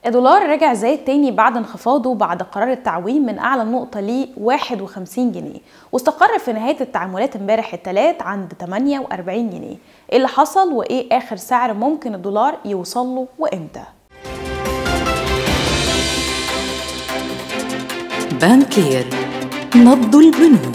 الدولار رجع زاد تاني بعد انخفاضه بعد قرار التعويم من أعلى نقطة ليه 51 جنيه واستقر في نهاية التعاملات امبارح التلات عند 48 جنيه ايه اللي حصل وايه آخر سعر ممكن الدولار يوصل له وامتى بانكير نبض البنوك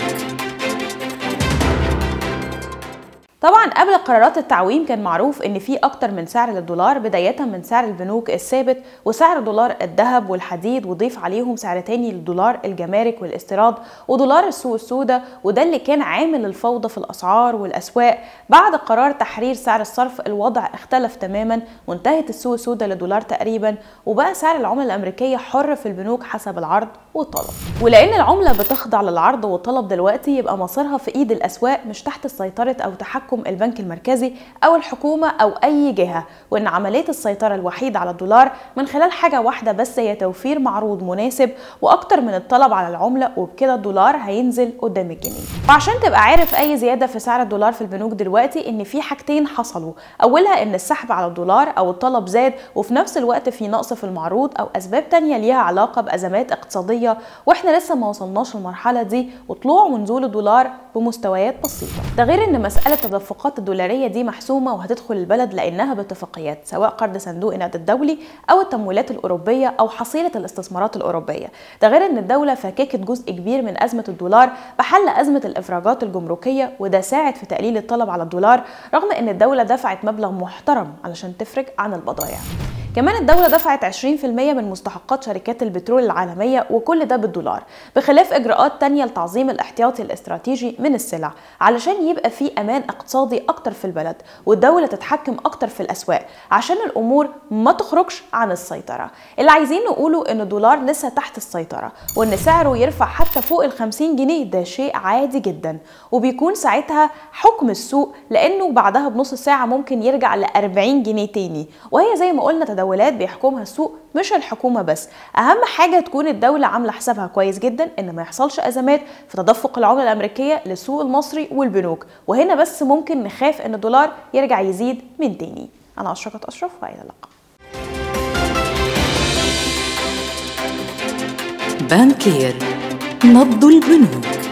طبعا قبل قرارات التعويم كان معروف ان في اكتر من سعر للدولار بدايه من سعر البنوك الثابت وسعر دولار الذهب والحديد وضيف عليهم سعر تاني للدولار الجمارك والاستيراد ودولار السوق السوداء وده اللي كان عامل الفوضى في الاسعار والاسواق بعد قرار تحرير سعر الصرف الوضع اختلف تماما وانتهت السوق السوداء للدولار تقريبا وبقى سعر العمله الامريكيه حر في البنوك حسب العرض والطلب ولان العمله بتخضع للعرض والطلب دلوقتي يبقى مصيرها في ايد الاسواق مش تحت سيطره او تحكم البنك المركزي او الحكومه او اي جهه وان عمليه السيطره الوحيده على الدولار من خلال حاجه واحده بس هي توفير معروض مناسب واكتر من الطلب على العمله وبكده الدولار هينزل قدام الجنيه وعشان تبقى عارف اي زياده في سعر الدولار في البنوك دلوقتي ان في حاجتين حصلوا اولها ان السحب على الدولار او الطلب زاد وفي نفس الوقت في نقص في المعروض او اسباب تانية ليها علاقه بازمات اقتصاديه واحنا لسه ما وصلناش المرحله دي وطلوع ونزول الدولار بمستويات بسيطه ده غير ان مساله التدفقات الدولاريه دي محسومه وهتدخل البلد لانها باتفاقيات سواء قرض صندوق النقد الدولي او التمويلات الاوروبيه او حصيله الاستثمارات الاوروبيه ده غير ان الدوله فككت جزء كبير من ازمه الدولار بحل ازمه الافراجات الجمركيه وده ساعد في تقليل الطلب على الدولار رغم ان الدوله دفعت مبلغ محترم علشان تفرج عن البضائع كمان الدولة دفعت 20% من مستحقات شركات البترول العالمية وكل ده بالدولار بخلاف إجراءات تانية لتعظيم الاحتياطي الاستراتيجي من السلع علشان يبقى في أمان اقتصادي أكتر في البلد والدولة تتحكم أكتر في الأسواق عشان الأمور ما تخرجش عن السيطرة اللي عايزين نقوله إن الدولار لسه تحت السيطرة وإن سعره يرفع حتى فوق ال 50 جنيه ده شيء عادي جدا وبيكون ساعتها حكم السوق لأنه بعدها بنص ساعة ممكن يرجع ل 40 جنيه تاني وهي زي ما قلنا تداولات بيحكمها السوق مش الحكومه بس اهم حاجه تكون الدوله عامله حسابها كويس جدا ان ما يحصلش ازمات في تدفق العمله الامريكيه للسوق المصري والبنوك وهنا بس ممكن نخاف ان الدولار يرجع يزيد من تاني انا اشرقت اشرف والى اللقاء بانكير نبض البنوك